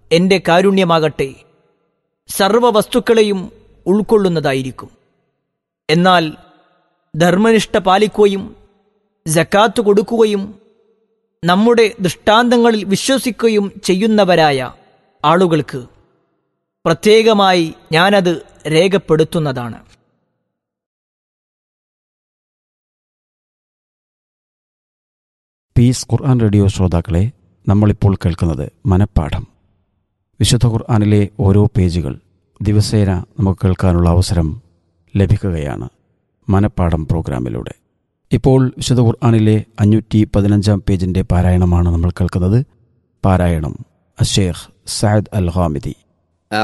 എന്റെ കാരുണ്യമാകട്ടെ സർവ വസ്തുക്കളെയും ഉൾക്കൊള്ളുന്നതായിരിക്കും എന്നാൽ ധർമ്മനിഷ്ഠ പാലിക്കുകയും ജക്കാത്ത് കൊടുക്കുകയും നമ്മുടെ ദൃഷ്ടാന്തങ്ങളിൽ വിശ്വസിക്കുകയും ചെയ്യുന്നവരായ ആളുകൾക്ക് പ്രത്യേകമായി ഞാനത് രേഖപ്പെടുത്തുന്നതാണ് പീസ് ഖുർആൻ റേഡിയോ ശ്രോതാക്കളെ നമ്മളിപ്പോൾ കേൾക്കുന്നത് മനപ്പാഠം വിശുദ്ധ ഖുർആനിലെ ഓരോ പേജുകൾ ദിവസേന നമുക്ക് കേൾക്കാനുള്ള അവസരം ലഭിക്കുകയാണ് മനപ്പാഠം പ്രോഗ്രാമിലൂടെ ഇപ്പോൾ വിശുദ്ധ ഖുർആനിലെ അഞ്ഞൂറ്റി പതിനഞ്ചാം പേജിൻ്റെ പാരായണമാണ് നമ്മൾ കേൾക്കുന്നത് പാരായണം അഷേഖ് സയദ് അൽ ഹാമിദി